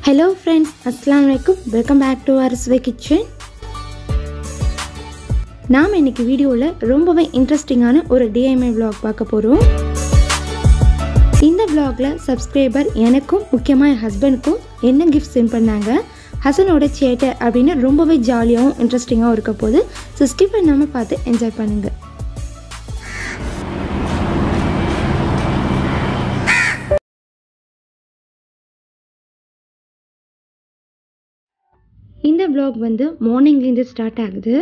hello friends அஸ்லாம் வலைக்கும் welcome back to அரஸ்வே கிச்சன் நாம் இன்னைக்கு வீடியோவில் ரொம்பவே இன்ட்ரெஸ்டிங்கான ஒரு டிஐஎம்ஐ vlog பார்க்க போகிறோம் இந்த vlogல சப்ஸ்கிரைபர் எனக்கும் முக்கியமாக என் ஹஸ்பண்டுக்கும் என்ன கிஃப்ட் சென்ட் பண்ணாங்க ஹசனோட சேட்டை அப்படின்னு ரொம்பவே ஜாலியாகவும் இன்ட்ரெஸ்டிங்காகவும் இருக்க போது ஸோ ஸ்கிப் பண்ணாமல் பார்த்து என்ஜாய் பண்ணுங்கள் இந்த vlog வந்து மார்னிங்லேருந்து ஸ்டார்ட் ஆகுது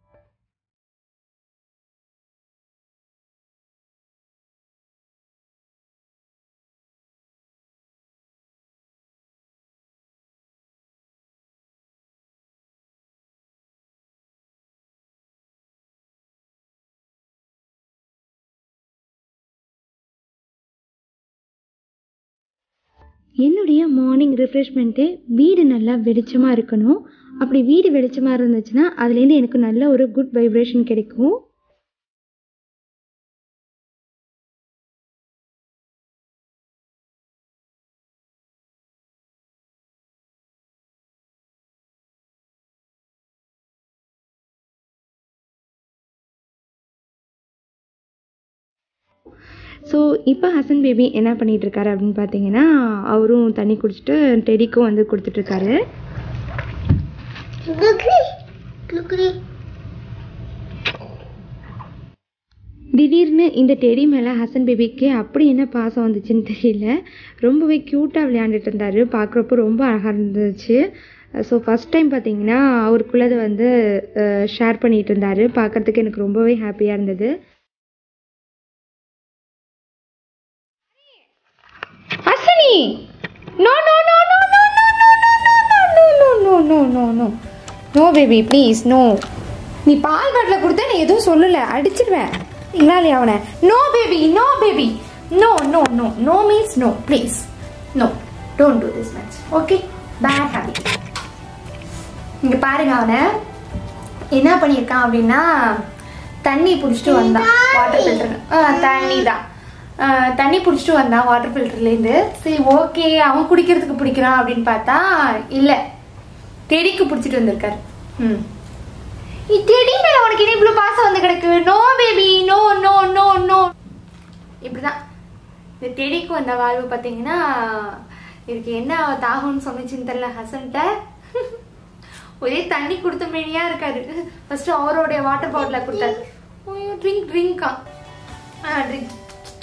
என்னுடைய மார்னிங் ரிஃப்ரெஷ்மெண்ட்டே வீடு நல்லா வெளிச்சமாக இருக்கணும் அப்படி வீடு வெளிச்சமாக இருந்துச்சுன்னா அதுலேருந்து எனக்கு நல்ல ஒரு குட் வைப்ரேஷன் கிடைக்கும் ஸோ இப்போ ஹசன் பேபி என்ன பண்ணிட்டு இருக்காரு அப்படின்னு பார்த்தீங்கன்னா அவரும் தண்ணி குடிச்சிட்டு டெடிக்கும் வந்து கொடுத்துட்ருக்காரு திடீர்னு இந்த டெடி மேலே ஹசன் பேபிக்கு அப்படி என்ன பாசம் வந்துச்சுன்னு தெரியல ரொம்பவே க்யூட்டாக விளையாண்டுட்டு இருந்தார் பார்க்குறப்போ ரொம்ப அழகாக இருந்துச்சு ஸோ ஃபஸ்ட் டைம் பார்த்தீங்கன்னா அவருக்குள்ளதை வந்து ஷேர் பண்ணிகிட்டு இருந்தார் பார்க்குறதுக்கு எனக்கு ரொம்பவே ஹாப்பியாக இருந்தது Hasani no no no no no no no no no no no no no no baby please no நீ பால் பாட்டில் கொடுத்தா நீ எதுவும் சொல்லலை அடிச்சிடுவேன் இல்லையா அவனை no baby no baby no no no no means no please no don't do this much okay bad habit இங்கே பாருங்க அவனை என்ன பண்ணியிருக்கான் அப்படின்னா தண்ணி பிடிச்சிட்டு வந்தான் வாட்டர் ஃபில்டர் தண்ணி தான் ஆஹ் தண்ணி பிடிச்சிட்டு வந்தான் வாட்டர் ஃபில்டர்லேருந்து சரி ஓகே அவன் குடிக்கிறதுக்கு பிடிக்கிறான் அப்படின்னு பார்த்தா இல்லை டெடிக்கு பிடிச்சிட்டு வந்திருக்காரு ம் நீ டெடி மேல உனக்கு என்ன இவ்வளோ பாசம் வந்து கிடக்கு no baby no no no no இப்படிதான் இந்த டெடிக்கு வந்த வாழ்வு பார்த்தீங்கன்னா இதுக்கு என்ன தாகம்னு சொன்னிச்சுன்னு தெரியல ஹசன்ட்ட ஒரே தண்ணி கொடுத்த மேனியா இருக்காரு ஃபர்ஸ்ட் அவருடைய வாட்டர் பாட்டில கொடுத்தாரு ஐயோ ட்ரிங்க் ட்ரிங்கா ஆ ட்ரிங்க்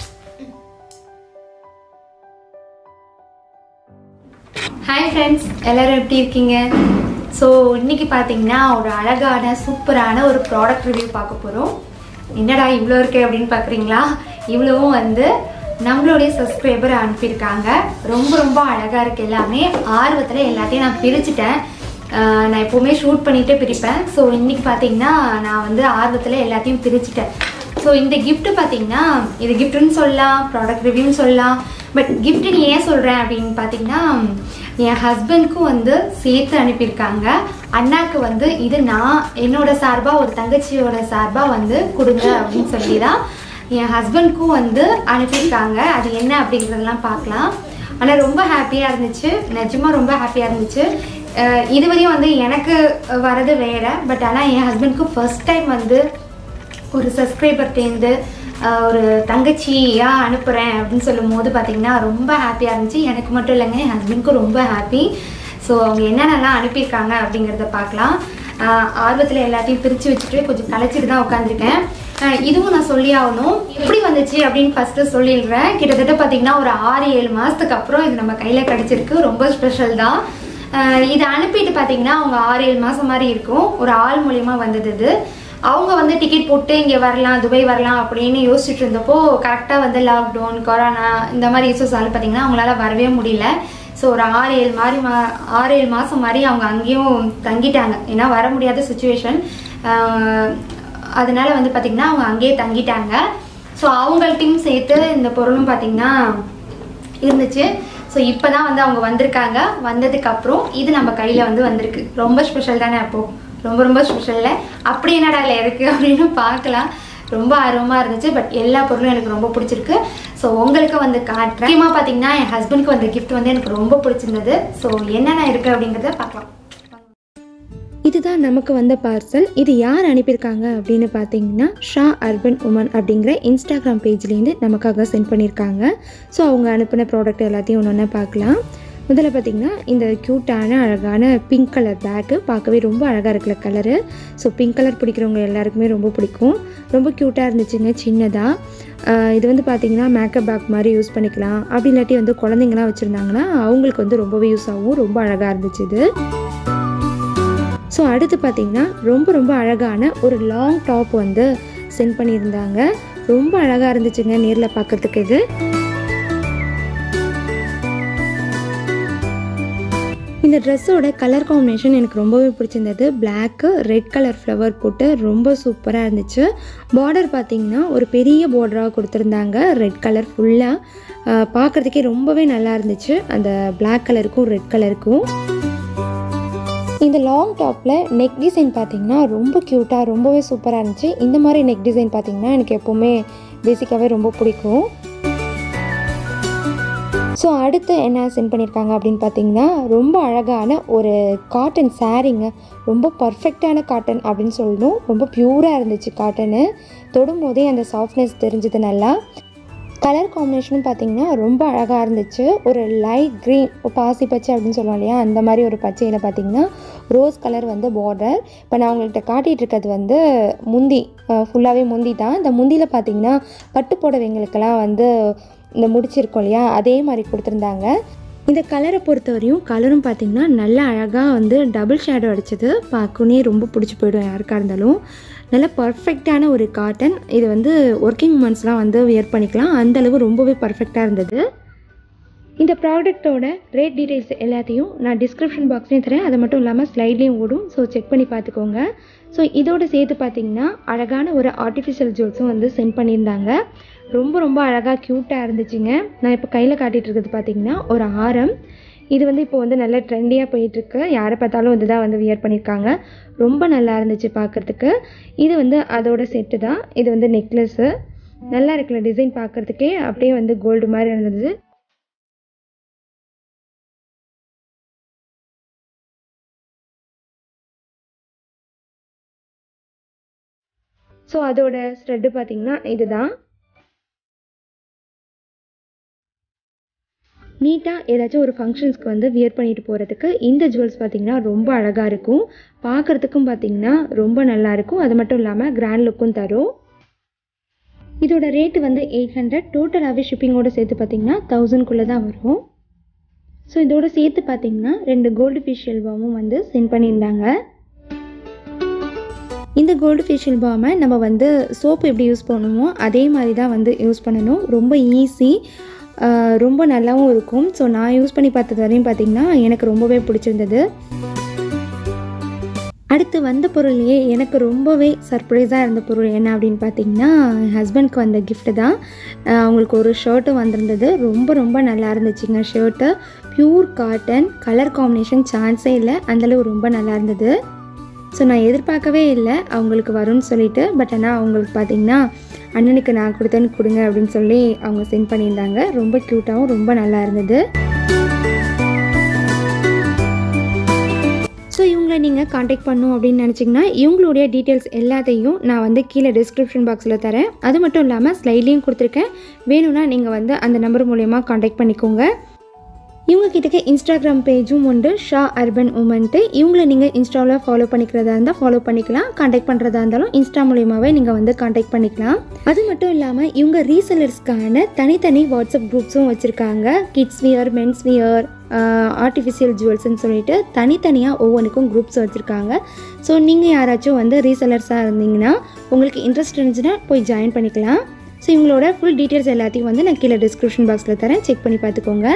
ஹாய் ஃப்ரெண்ட்ஸ் எல்லாரும் எப்படி இருக்கீங்க ஸோ இன்னைக்கு பார்த்தீங்கன்னா ஒரு அழகான சூப்பரான ஒரு ப்ராடக்ட் ரிவ்யூ பார்க்க போகிறோம் என்னடா இவ்வளோ இருக்கு அப்படின்னு பார்க்குறீங்களா இவ்வளவும் வந்து நம்மளுடைய சப்ஸ்கிரைபர் அனுப்பியிருக்காங்க ரொம்ப ரொம்ப அழகாக இருக்கு எல்லாமே ஆர்வத்தில் எல்லாத்தையும் நான் பிரிச்சுட்டேன் ஆஹ் நான் எப்போவுமே ஷூட் பண்ணிகிட்டே பிரிப்பேன் ஸோ இன்னைக்கு பார்த்தீங்கன்னா நான் வந்து ஆர்வத்தில் எல்லாத்தையும் பிரிச்சுட்டேன் ஸோ இந்த gift பார்த்தீங்கன்னா இது கிஃப்ட்னு சொல்லலாம் ப்ராடக்ட் ரிவ்யூன்னு சொல்லலாம் பட் கிஃப்ட்னு ஏன் சொல்கிறேன் அப்படின்னு பார்த்தீங்கன்னா என் ஹஸ்பண்ட்க்கும் வந்து சேர்த்து அனுப்பியிருக்காங்க அண்ணாக்கு வந்து இது நான் என்னோட சார்பாக ஒரு தங்கச்சியோட சார்பாக வந்து கொடுங்க அப்படின்னு சொல்லி தான் என் ஹஸ்பண்ட்க்கும் வந்து அனுப்பியிருக்காங்க அது என்ன அப்படிங்கிறதெல்லாம் பார்க்கலாம் ஆனால் ரொம்ப ஹாப்பியாக இருந்துச்சு நிஜமாக ரொம்ப ஹாப்பியாக இருந்துச்சு அஹ் இதுவரையும் வந்து எனக்கு வரது வேற பட் ஆனால் என் ஹஸ்பண்ட்க்கு ஃபர்ஸ்ட் டைம் வந்து ஒரு சப்ஸ்கிரைபர்டேருந்து ஒரு தங்கச்சியாக அனுப்புகிறேன் அப்படின்னு சொல்லும் போது பார்த்தீங்கன்னா ரொம்ப ஹாப்பியாக இருந்துச்சு எனக்கு மட்டும் இல்லைங்க என் ஹஸ்பண்ட்க்கும் ரொம்ப ஹாப்பி ஸோ அவங்க என்னென்னலாம் அனுப்பியிருக்காங்க அப்படிங்கிறத பார்க்கலாம் ஆர்வத்தில் எல்லாத்தையும் பிரித்து வச்சுட்டு கொஞ்சம் கலைச்சிட்டு தான் உட்காந்துருக்கேன் இதுவும் நான் சொல்லி ஆகணும் எப்படி வந்துச்சு அப்படின்னு ஃபஸ்ட்டு சொல்லிடுறேன் கிட்டத்தட்ட பார்த்தீங்கன்னா ஒரு ஆறு ஏழு மாதத்துக்கு அப்புறம் இது நம்ம கையில் கிடச்சிருக்கு ரொம்ப ஸ்பெஷல் தான் ஆஹ் இது அனுப்பிட்டு பார்த்தீங்கன்னா அவங்க ஆறு ஏழு மாதம் மாதிரி இருக்கும் ஒரு ஆள் மூலியமா வந்தது இது அவங்க வந்து டிக்கெட் போட்டு இங்கே வரலாம் துபாய் வரலாம் அப்படின்னு யோசிச்சுட்டு இருந்தப்போ கரெக்டாக வந்து லாக்டவுன் கொரோனா இந்த மாதிரி இஷ்யூஸால பார்த்தீங்கன்னா அவங்களால வரவே முடியல ஸோ ஒரு ஆறு ஏழு மாதிரி மா ஆறு ஏழு மாதம் மாதிரி அவங்க அங்கேயும் தங்கிட்டாங்க ஏன்னா வர முடியாத சுச்சுவேஷன் அதனால வந்து பார்த்தீங்கன்னா அவங்க அங்கேயே தங்கிட்டாங்க ஸோ அவங்கள்ட்டையும் சேர்த்து இந்த பொருளும் பார்த்தீங்கன்னா இருந்துச்சு ஸோ இப்போ தான் வந்து அவங்க வந்திருக்காங்க வந்ததுக்கு அப்புறம் இது நம்ம கையில் வந்து வந்திருக்கு ரொம்ப ஸ்பெஷல் தானே அப்போ ரொம்ப ரொம்ப ஸ்பெஷல்ல அப்படி என்னடா இல்லை இருக்கு அப்படின்னு பார்க்கலாம் ரொம்ப ஆர்வமாக இருந்துச்சு பட் எல்லா பொருளும் எனக்கு ரொம்ப பிடிச்சிருக்கு ஸோ உங்களுக்கு வந்து காட்டுறேன் முக்கியமாக பார்த்தீங்கன்னா என் ஹஸ்பண்ட்க்கு வந்த கிஃப்ட் வந்து எனக்கு ரொம்ப பிடிச்சிருந்தது ஸோ என்னென்ன இருக்குது அப்படிங்கிறத பார்க்கலாம் இதுதான் நமக்கு வந்த பார்சல் இது யார் அனுப்பியிருக்காங்க அப்படின்னு பார்த்தீங்கன்னா ஷா அர்பன் உமன் அப்படிங்கிற இன்ஸ்டாகிராம் பேஜ்லேருந்து நமக்காக சென்ட் பண்ணியிருக்காங்க ஸோ அவங்க அனுப்பின ப்ராடக்ட் எல்லாத்தையும் ஒன்று ஒன்றா பார்க்கலாம் முதல்ல பார்த்தீங்கன்னா இந்த க்யூட்டான அழகான பிங்க் கலர் பேக்கு பார்க்கவே ரொம்ப அழகாக இருக்கிற கலரு ஸோ பிங்க் கலர் பிடிக்கிறவங்க எல்லாருக்குமே ரொம்ப பிடிக்கும் ரொம்ப க்யூட்டாக இருந்துச்சுங்க சின்னதாக இது வந்து பார்த்தீங்கன்னா மேக்கப் பேக் மாதிரி யூஸ் பண்ணிக்கலாம் அப்படி இல்லாட்டி வந்து குழந்தைங்களாம் வச்சுருந்தாங்கன்னா அவங்களுக்கு வந்து ரொம்பவே யூஸ் ஆகும் ரொம்ப அழகாக இருந்துச்சு இது ஸோ அடுத்து பார்த்தீங்கன்னா ரொம்ப ரொம்ப அழகான ஒரு லாங் டாப் வந்து சென்ட் பண்ணியிருந்தாங்க ரொம்ப அழகாக இருந்துச்சுங்க நேரில் பார்க்கறதுக்கு இது இந்த ட்ரெஸ்ஸோட கலர் காம்பினேஷன் எனக்கு ரொம்பவே பிடிச்சிருந்தது பிளாக்கு ரெட் கலர் ஃப்ளவர் போட்டு ரொம்ப சூப்பராக இருந்துச்சு பார்டர் பார்த்தீங்கன்னா ஒரு பெரிய பார்டராக கொடுத்துருந்தாங்க ரெட் கலர் ஃபுல்லாக பார்க்குறதுக்கே ரொம்பவே நல்லா இருந்துச்சு அந்த பிளாக் கலருக்கும் ரெட் கலருக்கும் இந்த லாங் டாப்பில் நெக் டிசைன் பார்த்தீங்கன்னா ரொம்ப க்யூட்டாக ரொம்பவே சூப்பராக இருந்துச்சு இந்த மாதிரி நெக் டிசைன் பார்த்தீங்கன்னா எனக்கு எப்போவுமே பேசிக்காகவே ரொம்ப பிடிக்கும் ஸோ அடுத்து என்ன சென்ட் பண்ணியிருக்காங்க அப்படின்னு பார்த்தீங்கன்னா ரொம்ப அழகான ஒரு காட்டன் சாரீங்க ரொம்ப பர்ஃபெக்டான காட்டன் அப்படின்னு சொல்லணும் ரொம்ப பியூராக இருந்துச்சு காட்டனு தொடும் போதே அந்த சாஃப்ட்னஸ் தெரிஞ்சது நல்லா கலர் காம்பினேஷனும் பார்த்தீங்கன்னா ரொம்ப அழகாக இருந்துச்சு ஒரு லைட் க்ரீன் பாசி பச்சை அப்படின்னு சொல்லுவோம் இல்லையா அந்த மாதிரி ஒரு பச்சையில் பார்த்தீங்கன்னா ரோஸ் கலர் வந்து பார்டர் இப்போ நான் உங்கள்கிட்ட காட்டிகிட்டு இருக்கிறது வந்து முந்தி ஃபுல்லாகவே முந்தி தான் இந்த முந்தியில் பார்த்தீங்கன்னா பட்டு புடவைங்களுக்கெல்லாம் வந்து இந்த முடிச்சிருக்கோம் இல்லையா அதே மாதிரி கொடுத்துருந்தாங்க இந்த கலரை பொறுத்தவரையும் கலரும் பார்த்திங்கன்னா நல்ல அழகாக வந்து டபுள் ஷேடோ அடிச்சது பார்க்கணுன்னே ரொம்ப பிடிச்சி போயிடும் யாருக்காக இருந்தாலும் நல்ல பர்ஃபெக்டான ஒரு காட்டன் இது வந்து ஒர்க்கிங் உமன்ஸ்லாம் வந்து வியர் பண்ணிக்கலாம் அந்தளவு ரொம்பவே பர்ஃபெக்டாக இருந்தது இந்த ப்ராடக்ட்டோட ரேட் டீட்டெயில்ஸ் எல்லாத்தையும் நான் டிஸ்கிரிப்ஷன் பாக்ஸ்லேயும் தரேன் அது மட்டும் இல்லாமல் ஸ்லைட்லேயும் ஓடும் ஸோ செக் பண்ணி பார்த்துக்கோங்க ஸோ இதோட சேர்த்து பார்த்தீங்கன்னா அழகான ஒரு ஆர்டிஃபிஷியல் ஜுவல்ஸும் வந்து சென்ட் பண்ணியிருந்தாங்க ரொம்ப ரொம்ப அழகாக க்யூட்டாக இருந்துச்சுங்க நான் இப்போ கையில் காட்டிகிட்டு இருக்கிறது பார்த்தீங்கன்னா ஒரு ஆரம் இது வந்து இப்போ வந்து நல்ல ட்ரெண்டியாக போயிட்டுருக்கு யாரை பார்த்தாலும் இதுதான் வந்து வியர் பண்ணியிருக்காங்க ரொம்ப நல்லா இருந்துச்சு பார்க்குறதுக்கு இது வந்து அதோட செட்டு தான் இது வந்து நெக்லஸ்ஸு நல்லா இருக்குல்ல டிசைன் பார்க்குறதுக்கே அப்படியே வந்து கோல்டு மாதிரி இருந்தது ஸோ அதோட ஸ்ட்ரெட்டு பார்த்தீங்கன்னா இதுதான் நீட்டாக ஏதாச்சும் ஒரு ஃபங்க்ஷன்ஸ்க்கு வந்து வியர் பண்ணிட்டு போகிறதுக்கு இந்த ஜுவல்ஸ் பார்த்திங்கன்னா ரொம்ப அழகாக இருக்கும் பார்க்குறதுக்கும் பார்த்திங்கன்னா ரொம்ப நல்லா இருக்கும் அது மட்டும் இல்லாமல் கிராண்ட் லுக்கும் தரும் இதோட ரேட்டு வந்து எயிட் ஹண்ட்ரட் டோட்டலாகவே ஷிப்பிங்கோடு சேர்த்து பார்த்திங்கன்னா தௌசண்ட்குள்ளே தான் வரும் ஸோ இதோட சேர்த்து பார்த்திங்கன்னா ரெண்டு கோல்டு ஃபேஷியல் பாமும் வந்து சென்ட் பண்ணியிருந்தாங்க இந்த கோல்டு ஃபேஷியல் பாமை நம்ம வந்து சோப்பு எப்படி யூஸ் பண்ணுமோ அதே மாதிரி தான் வந்து யூஸ் பண்ணணும் ரொம்ப ஈஸி ரொம்ப நல்லாவும் இருக்கும் ஸோ நான் யூஸ் பண்ணி பார்த்தது வரையும் பார்த்திங்கன்னா எனக்கு ரொம்பவே பிடிச்சிருந்தது அடுத்து வந்த பொருள்லேயே எனக்கு ரொம்பவே சர்ப்ரைஸாக இருந்த பொருள் என்ன அப்படின்னு பார்த்தீங்கன்னா என் ஹஸ்பண்ட்க்கு வந்த gift தான் அஹ் அவங்களுக்கு ஒரு ஷர்ட்டும் வந்திருந்தது ரொம்ப ரொம்ப நல்லா இருந்துச்சுங்க shirt pure cotton colour combination சான்ஸே இல்லை அந்தளவு ரொம்ப நல்லா இருந்தது ஸோ நான் எதிர்பார்க்கவே இல்லை அவங்களுக்கு வரும்னு சொல்லிட்டு பட் ஆனால் அவங்களுக்கு பார்த்தீங்கன்னா அண்ணனுக்கு நான் கொடுத்தேன்னு கொடுங்க அப்படின்னு சொல்லி அவங்க சென்ட் பண்ணியிருந்தாங்க ரொம்ப க்யூட்டாகவும் ரொம்ப நல்லா இருந்தது ஸோ இவங்களை நீங்கள் காண்டாக்ட் பண்ணும் அப்படின்னு நினச்சிங்கன்னா இவங்களுடைய டீட்டெயில்ஸ் எல்லாத்தையும் நான் வந்து கீழே டிஸ்கிரிப்ஷன் பாக்ஸில் தரேன் அது மட்டும் இல்லாமல் ஸ்லைட்லேயும் கொடுத்துருக்கேன் வேணும்னா நீங்கள் வந்து அந்த நம்பர் மூலயமா காண்டாக்ட் பண்ணிக்கோங்க இவங்க கிட்டக்க இன்ஸ்டாகிராம் பேஜும் உண்டு ஷா அர்பன் உமன்ட்டு இவங்கள நீங்கள் இன்ஸ்டாவில் ஃபாலோ பண்ணிக்கிறதா இருந்தால் ஃபாலோ பண்ணிக்கலாம் காண்டாக்ட் பண்ணுறதா இருந்தாலும் இன்ஸ்டா மூலியமாகவே நீங்கள் வந்து காண்டாக்ட் பண்ணிக்கலாம் அது மட்டும் இல்லாமல் இவங்க ரீசெல்லர்ஸ்க்கான தனித்தனி வாட்ஸ்அப் குரூப்ஸும் வச்சுருக்காங்க kids wear men's wear artificial ஜுவல்ஸ்னு சொல்லிட்டு தனித்தனியாக ஒவ்வொன்றுக்கும் குரூப்ஸ் வச்சுருக்காங்க ஸோ நீங்கள் யாராச்சும் வந்து ரீசெல்லர்ஸாக இருந்தீங்கன்னா உங்களுக்கு இன்ட்ரெஸ்ட் இருந்துச்சுன்னா போய் ஜாயின் பண்ணிக்கலாம் ஸோ இவங்களோட ஃபுல் டீட்டெயில்ஸ் எல்லாத்தையும் வந்து நான் கீழே டிஸ்கிரிப்ஷன் பாக்ஸில் தரேன் செக் பண்ணி பார்த்துக்கோங்க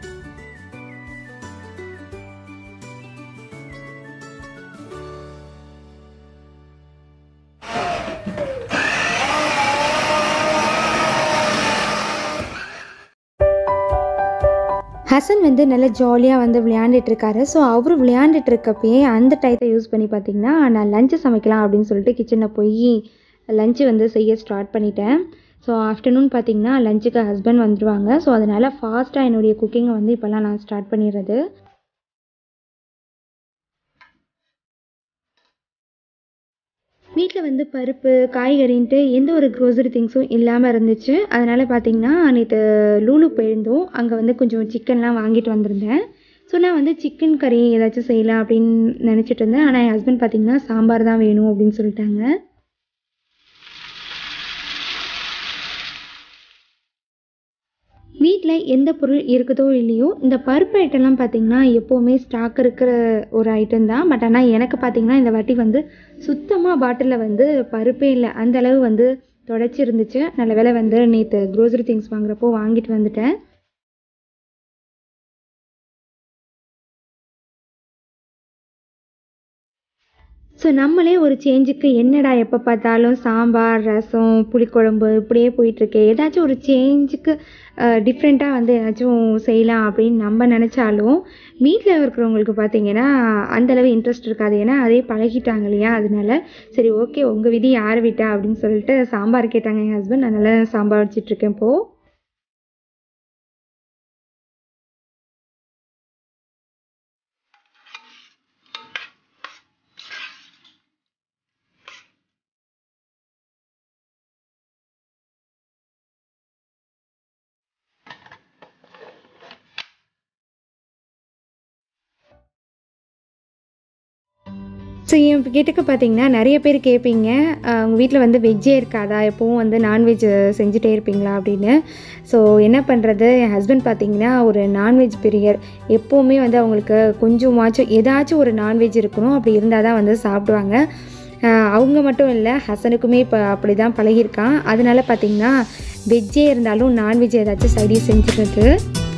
ஹசன் வந்து நல்ல ஜாலியாக வந்து விளையாண்டுட்டு இருக்காரு ஸோ அவர் விளையாண்டுட்டு இருக்கப்பயே அந்த டயத்தை யூஸ் பண்ணி பார்த்தீங்கன்னா நான் லஞ்சு சமைக்கலாம் அப்படின்னு சொல்லிட்டு கிச்சனில் போய் லஞ்சு வந்து செய்ய ஸ்டார்ட் பண்ணிட்டேன் ஸோ ஆஃப்டர்நூன் பார்த்தீங்கன்னா லஞ்சுக்கு ஹஸ்பண்ட் வந்துடுவாங்க ஸோ அதனால் ஃபாஸ்ட்டாக என்னுடைய குக்கிங்கை வந்து இப்போல்லாம் நான் ஸ்டார்ட் பண்ணிடுறது வீட்டில் வந்து பருப்பு காய்கறின்ட்டு எந்த ஒரு க்ரோசரி திங்ஸும் இல்லாமல் இருந்துச்சு அதனால் பார்த்தீங்கன்னா நேற்று லூலு போயிருந்தோம் அங்கே வந்து கொஞ்சம் சிக்கன்லாம் வாங்கிட்டு வந்திருந்தேன் ஸோ நான் வந்து சிக்கன் கறி ஏதாச்சும் செய்யலாம் அப்படின்னு நினச்சிட்டு இருந்தேன் ஆனால் என் ஹஸ்பண்ட் பார்த்தீங்கன்னா சாம்பார் தான் வேணும் அப்படின்னு சொல்லிட்டாங்க வீட்டில் எந்த பொருள் இருக்குதோ இல்லையோ இந்த பருப்பு ஐட்டம்லாம் பார்த்திங்கன்னா எப்போவுமே ஸ்டாக் இருக்கிற ஒரு ஐட்டம் தான் பட் ஆனால் எனக்கு பார்த்திங்கன்னா இந்த வாட்டி வந்து சுத்தமாக பாட்டிலில் வந்து பருப்பே இல்லை அந்த அளவு வந்து தொடச்சி இருந்துச்சு நல்ல வேளை வந்து நேற்று க்ரோசரி திங்ஸ் வாங்குறப்போ வாங்கிட்டு வந்துட்டேன் ஸோ நம்மளே ஒரு சேஞ்சுக்கு என்னடா எப்போ பார்த்தாலும் சாம்பார் ரசம் புளிக்குழம்பு இப்படியே போயிட்டுருக்கு ஏதாச்சும் ஒரு சேஞ்சுக்கு டிஃப்ரெண்ட்டாக வந்து ஏதாச்சும் செய்யலாம் அப்படின்னு நம்ம நினச்சாலும் வீட்டில் இருக்கிறவங்களுக்கு பார்த்தீங்கன்னா அந்தளவு இன்ட்ரெஸ்ட் இருக்காது ஏன்னா அதே பழகிட்டாங்க இல்லையா அதனால சரி ஓகே உங்கள் விதி யார் விட்டா அப்படின்னு சொல்லிட்டு சாம்பார் கேட்டாங்க என் ஹஸ்பண்ட் அதனால் சாம்பார் வச்சிட்ருக்கேன் இப்போது ஸோ என் கிட்டக்க பார்த்தீங்கன்னா நிறைய பேர் கேட்பீங்க உங்கள் வீட்டில் வந்து வெஜ்ஜே இருக்காதா எப்போவும் வந்து நான்வெஜ் செஞ்சுட்டே இருப்பீங்களா அப்படின்னு ஸோ என்ன பண்ணுறது என் ஹஸ்பண்ட் பார்த்தீங்கன்னா ஒரு நான்வெஜ் பிரியர் எப்போவுமே வந்து அவங்களுக்கு கொஞ்சமாச்சும் ஏதாச்சும் ஒரு நான்வெஜ் இருக்கணும் அப்படி இருந்தால் தான் வந்து சாப்பிடுவாங்க அவங்க மட்டும் இல்லை ஹசனுக்குமே இப்போ அப்படி தான் பழகியிருக்கான் அதனால பார்த்தீங்கன்னா வெஜ்ஜே இருந்தாலும் நான்வெஜ் ஏதாச்சும் சைடிஷ் செஞ்சுக்கிறது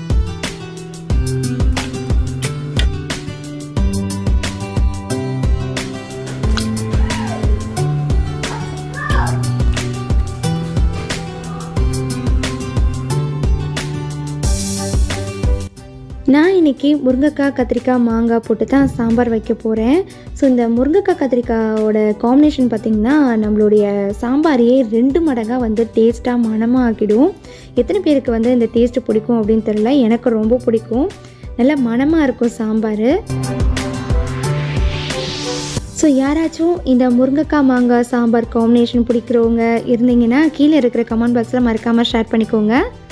நான் இன்றைக்கி முருங்கைக்காய் கத்திரிக்காய் மாங்காய் போட்டு தான் சாம்பார் வைக்க போகிறேன் ஸோ இந்த முருங்கைக்காய் கத்திரிக்காயோட காம்பினேஷன் பார்த்திங்கன்னா நம்மளுடைய சாம்பாரையே ரெண்டு மடங்காக வந்து டேஸ்ட்டாக மனமாக ஆக்கிடும் எத்தனை பேருக்கு வந்து இந்த டேஸ்ட்டு பிடிக்கும் அப்படின்னு தெரில எனக்கு ரொம்ப பிடிக்கும் நல்லா மனமாக இருக்கும் சாம்பார் ஸோ யாராச்சும் இந்த முருங்கைக்காய் மாங்காய் சாம்பார் காம்பினேஷன் பிடிக்கிறவங்க இருந்தீங்கன்னா கீழே இருக்கிற கமெண்ட் பாக்ஸில் மறக்காமல் ஷேர் பண்ணிக்கோங்க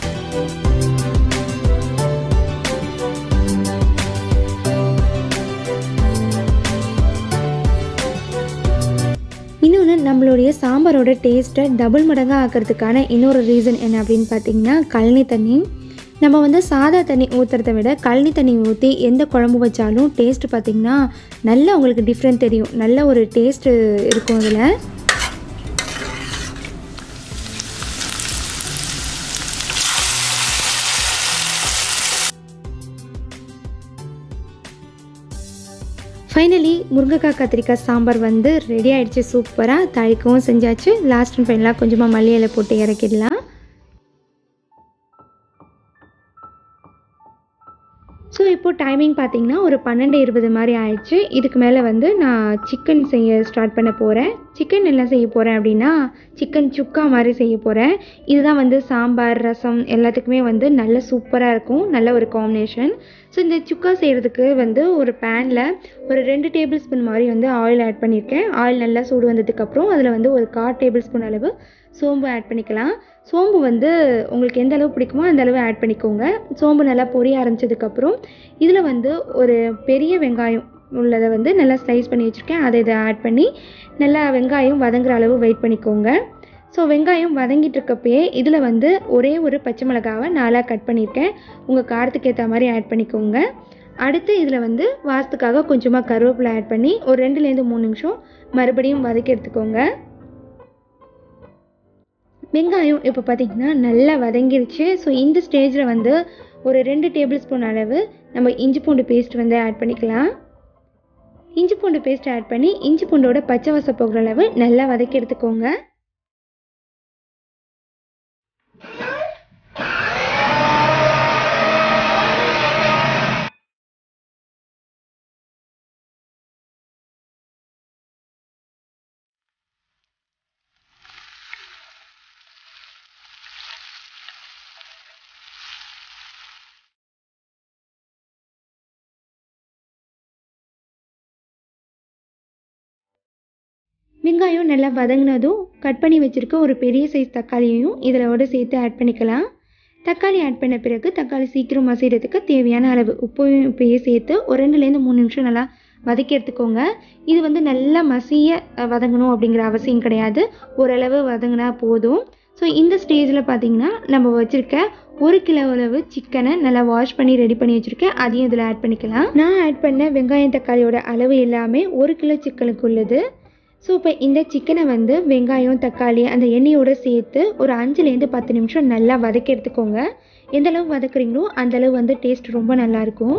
இன்னொன்று நம்மளுடைய சாம்பாரோட டேஸ்ட்டை டபுள் மடங்காக ஆக்கிறதுக்கான இன்னொரு ரீசன் என்ன அப்படின்னு பார்த்தீங்கன்னா கழனி தண்ணி நம்ம வந்து சாதா தண்ணி ஊற்றுறத விட கழனி தண்ணி ஊற்றி எந்த குழம்பு வச்சாலும் டேஸ்ட்டு பார்த்திங்கன்னா நல்லா உங்களுக்கு டிஃப்ரெண்ட் தெரியும் நல்ல ஒரு டேஸ்ட்டு இருக்கும் அதில் ஃபைனலி முருங்கைக்காய் கத்திரிக்காய் சாம்பார் வந்து ரெடி ஆகிடுச்சு சூப்பராக தாளிக்கவும் செஞ்சாச்சு லாஸ்ட் அண்ட் ஃபைனலாக கொஞ்சமாக மல்லி இலை போட்டு இறக்கிடலாம் ஸோ இப்போது டைமிங் பார்த்தீங்கன்னா ஒரு பன்னெண்டு இருபது மாதிரி ஆயிடுச்சு இதுக்கு மேலே வந்து நான் சிக்கன் செய்ய ஸ்டார்ட் பண்ண போகிறேன் சிக்கன் என்ன செய்ய போகிறேன் அப்படின்னா சிக்கன் சுக்கா மாதிரி செய்ய போகிறேன் இதுதான் வந்து சாம்பார் ரசம் எல்லாத்துக்குமே வந்து நல்ல சூப்பராக இருக்கும் நல்ல ஒரு காம்பினேஷன் ஸோ இந்த சுக்கா செய்கிறதுக்கு வந்து ஒரு பேனில் ஒரு ரெண்டு டேபிள் ஸ்பூன் மாதிரி வந்து ஆயில் ஆட் பண்ணியிருக்கேன் ஆயில் நல்லா சூடு வந்ததுக்கப்புறம் அதில் வந்து ஒரு கால் டேபிள் ஸ்பூன் அளவு சோம்பு ஆட் பண்ணிக்கலாம் சோம்பு வந்து உங்களுக்கு எந்த அளவு பிடிக்குமோ அந்த அளவு ஆட் பண்ணிக்கோங்க சோம்பு நல்லா பொரிய ஆரம்பிச்சதுக்கப்புறம் இதில் வந்து ஒரு பெரிய வெங்காயம் உள்ளதை வந்து நல்லா ஸ்லைஸ் பண்ணி வச்சுருக்கேன் அதை இதை ஆட் பண்ணி நல்லா வெங்காயம் வதங்குற அளவு வெயிட் பண்ணிக்கோங்க ஸோ வெங்காயம் வதங்கிட்டு இருக்கப்பயே இதில் வந்து ஒரே ஒரு பச்சை மிளகாவை நாலாக கட் பண்ணியிருக்கேன் உங்கள் காரத்துக்கு ஏற்ற மாதிரி ஆட் பண்ணிக்கோங்க அடுத்து இதில் வந்து வாசத்துக்காக கொஞ்சமாக கருவேப்பிலை ஆட் பண்ணி ஒரு ரெண்டுலேருந்து மூணு நிமிஷம் மறுபடியும் வதக்கி எடுத்துக்கோங்க வெங்காயம் இப்போ பார்த்திங்கன்னா நல்லா வதங்கிருச்சு ஸோ இந்த ஸ்டேஜில் வந்து ஒரு ரெண்டு டேபிள் ஸ்பூன் அளவு நம்ம இஞ்சி பூண்டு பேஸ்ட் வந்து ஆட் பண்ணிக்கலாம் இஞ்சி பூண்டு பேஸ்ட் ஆட் பண்ணி இஞ்சி பூண்டோட பச்சை வாசம் போகிற அளவு நல்லா வதக்கி எடுத்துக்கோங்க வெங்காயம் நல்லா வதங்கினதும் கட் பண்ணி வச்சுருக்க ஒரு பெரிய சைஸ் தக்காளியையும் இதிலோட சேர்த்து ஆட் பண்ணிக்கலாம் தக்காளி ஆட் பண்ண பிறகு தக்காளி சீக்கிரம் மசிகிறதுக்கு தேவையான அளவு உப்பையும் இப்பயே சேர்த்து ஒரு ரெண்டுலேருந்து மூணு நிமிஷம் நல்லா வதக்கி எடுத்துக்கோங்க இது வந்து நல்லா மசிய அஹ், வதங்கணும் அப்படிங்கிற அவசியம் கிடையாது ஓரளவு வதங்கினா போதும் ஸோ இந்த ஸ்டேஜில் பார்த்தீங்கன்னா நம்ம வச்சுருக்க ஒரு கிலோ அளவு சிக்கனை நல்லா வாஷ் பண்ணி ரெடி பண்ணி வச்சுருக்கேன் அதையும் இதில் ஆட் பண்ணிக்கலாம் நான் ஆட் பண்ண வெங்காயம் தக்காளியோட அளவு எல்லாமே ஒரு கிலோ சிக்கனுக்கு உள்ளது ஸோ இப்போ இந்த சிக்கனை வந்து வெங்காயம் தக்காளி அந்த எண்ணெயோடு சேர்த்து ஒரு அஞ்சுலேருந்து பத்து நிமிஷம் நல்லா வதக்கி எடுத்துக்கோங்க எந்த அளவு வதக்குறீங்களோ அந்த அளவு வந்து டேஸ்ட் ரொம்ப நல்லாயிருக்கும்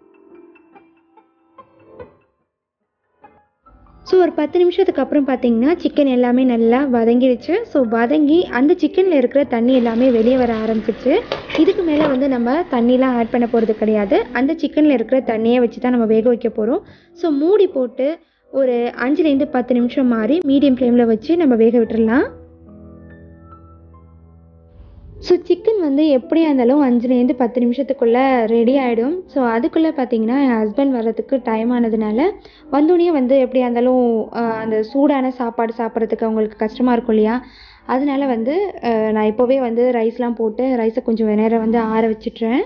ஸோ ஒரு பத்து நிமிஷத்துக்கு அப்புறம் பார்த்தீங்கன்னா சிக்கன் எல்லாமே நல்லா வதங்கிடுச்சு ஸோ வதங்கி அந்த சிக்கனில் இருக்கிற தண்ணி எல்லாமே வெளியே வர ஆரம்பிச்சிருச்சு இதுக்கு மேலே வந்து நம்ம தண்ணிலாம் ஆட் பண்ண போகிறது கிடையாது அந்த சிக்கனில் இருக்கிற தண்ணியை வச்சு தான் நம்ம வேக வைக்க போகிறோம் ஸோ மூடி போட்டு ஒரு அஞ்சுலேருந்து பத்து நிமிஷம் மாதிரி மீடியம் ஃப்ளேமில் வச்சு நம்ம வேக விட்டுறலாம் ஸோ சிக்கன் வந்து எப்படியா இருந்தாலும் அஞ்சுலேருந்து பத்து நிமிஷத்துக்குள்ளே ரெடி ஆகிடும் ஸோ அதுக்குள்ளே பார்த்தீங்கன்னா என் ஹஸ்பண்ட் வர்றதுக்கு டைம் ஆனதுனால வந்தோடனே வந்து எப்படியா இருந்தாலும் ஆஹ், அந்த சூடான சாப்பாடு சாப்பிட்றதுக்கு அவங்களுக்கு கஷ்டமாக இருக்கும் இல்லையா அதனால வந்து ஆஹ், நான் இப்போவே வந்து ரைஸ்லாம் போட்டு ரைஸை கொஞ்சம் நேரம் வந்து ஆற வச்சிட்றேன்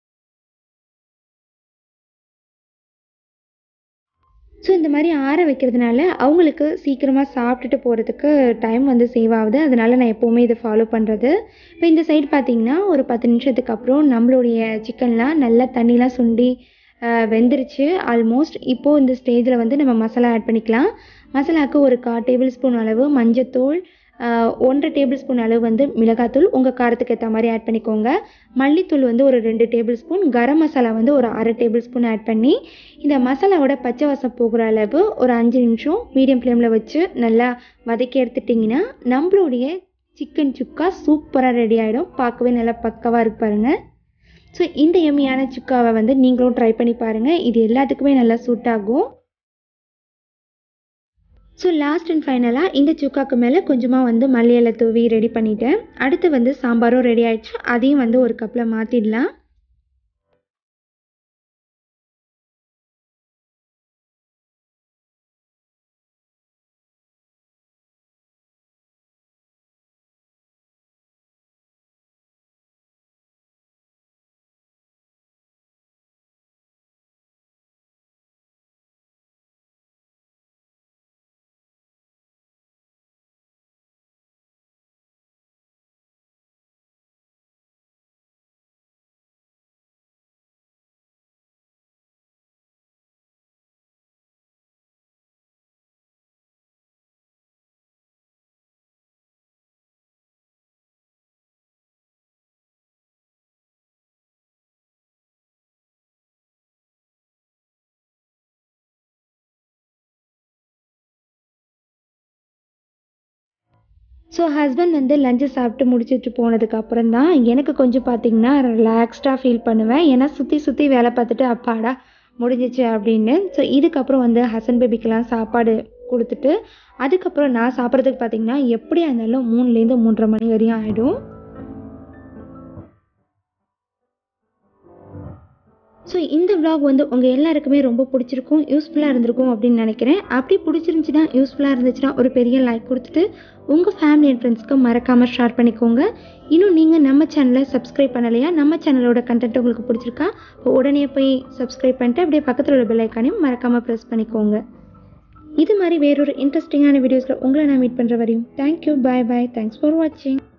ஸோ இந்த மாதிரி ஆற வைக்கிறதுனால அவங்களுக்கு சீக்கிரமாக சாப்பிட்டுட்டு போகிறதுக்கு டைம் வந்து சேவ் ஆகுது அதனால நான் எப்போவுமே இதை ஃபாலோ பண்ணுறது இப்போ இந்த சைடு பார்த்தீங்கன்னா ஒரு பத்து நிமிஷத்துக்கு அப்புறம் நம்மளுடைய சிக்கன்லாம் நல்லா தண்ணிலாம் சுண்டி ஆஹ், வெந்துருச்சு ஆல்மோஸ்ட் இப்போது இந்த ஸ்டேஜில் வந்து நம்ம மசாலா ஆட் பண்ணிக்கலாம் மசாலாவுக்கு ஒரு கால் டேபிள் ஸ்பூன் அளவு மஞ்சத்தூள் ஆஹ், ஒன்றரை டேபிள் ஸ்பூன் அளவு வந்து மிளகாத்தூள் உங்கள் காரத்துக்கு ஏற்ற மாதிரி ஆட் பண்ணிக்கோங்க மல்லித்தூள் வந்து ஒரு ரெண்டு டேபிள் ஸ்பூன் கரம் மசாலா வந்து ஒரு அரை டேபிள் ஸ்பூன் ஆட் பண்ணி இந்த மசாலாவோட பச்சை வாசம் போகிற அளவு ஒரு அஞ்சு நிமிஷம் மீடியம் ஃப்ளேமில் வச்சு நல்லா வதக்கி எடுத்துட்டிங்கன்னா நம்மளுடைய சிக்கன் சுக்கா சூப்பராக ரெடி ஆகிடும் பார்க்கவே நல்லா பக்கவாக இருக்கு பாருங்க ஸோ இந்த எம்மியான சுக்காவை வந்து நீங்களும் ட்ரை பண்ணி பாருங்கள் இது எல்லாத்துக்குமே நல்லா சூட் ஆகும் ஸோ லாஸ்ட் அண்ட் ஃபைனலாக இந்த சுக்காக்கு மேலே கொஞ்சமாக வந்து மல்லி இலை தூவி ரெடி பண்ணிட்டேன் அடுத்து வந்து சாம்பாரும் ரெடி ஆயிடுச்சு அதையும் வந்து ஒரு கப்பில் மாற்றிடலாம் ஸோ ஹஸ்பண்ட் வந்து லஞ்சை சாப்பிட்டு முடிச்சிட்டு போனதுக்கு அப்புறம் தான் எனக்கு கொஞ்சம் பார்த்தீங்கன்னா ரிலாக்ஸ்டாக ஃபீல் பண்ணுவேன் ஏன்னா சுற்றி சுற்றி வேலை பார்த்துட்டு அப்பாடா முடிஞ்சிச்சு அப்படின்னு ஸோ இதுக்கப்புறம் வந்து ஹசன் பேபிக்கெலாம் சாப்பாடு கொடுத்துட்டு அதுக்கப்புறம் நான் சாப்பிட்றதுக்கு பார்த்தீங்கன்னா எப்படியா இருந்தாலும் மூணுலேருந்து மூன்றரை மணி வரையும் ஆகிடும் ஸோ இந்த vlog வந்து உங்கள் எல்லாருக்குமே ரொம்ப பிடிச்சிருக்கும் யூஸ்ஃபுல்லாக இருந்திருக்கும் அப்படின்னு நினைக்கிறேன் அப்படி பிடிச்சிருந்துச்சுன்னா யூஸ்ஃபுல்லாக இருந்துச்சுன்னா ஒரு பெரிய லைக் கொடுத்துட்டு உங்கள் ஃபேமிலி அண்ட் ஃப்ரெண்ட்ஸ்க்கு மறக்காமல் ஷேர் பண்ணிக்கோங்க இன்னும் நீங்கள் நம்ம சேனலை சப்ஸ்கிரைப் பண்ணலையா நம்ம சேனலோட கண்டென்ட் உங்களுக்கு பிடிச்சிருக்கா இப்போ உடனே போய் சப்ஸ்கிரைப் பண்ணிட்டு அப்படியே பக்கத்தில் உள்ள பெல் ஐக்கானையும் மறக்காமல் ப்ரெஸ் பண்ணிக்கோங்க இது மாதிரி வேறொரு இன்ட்ரெஸ்டிங்கான வீடியோஸில் உங்களை நான் மீட் பண்ணுற வரையும் thank you bye bye thanks for வாட்சிங்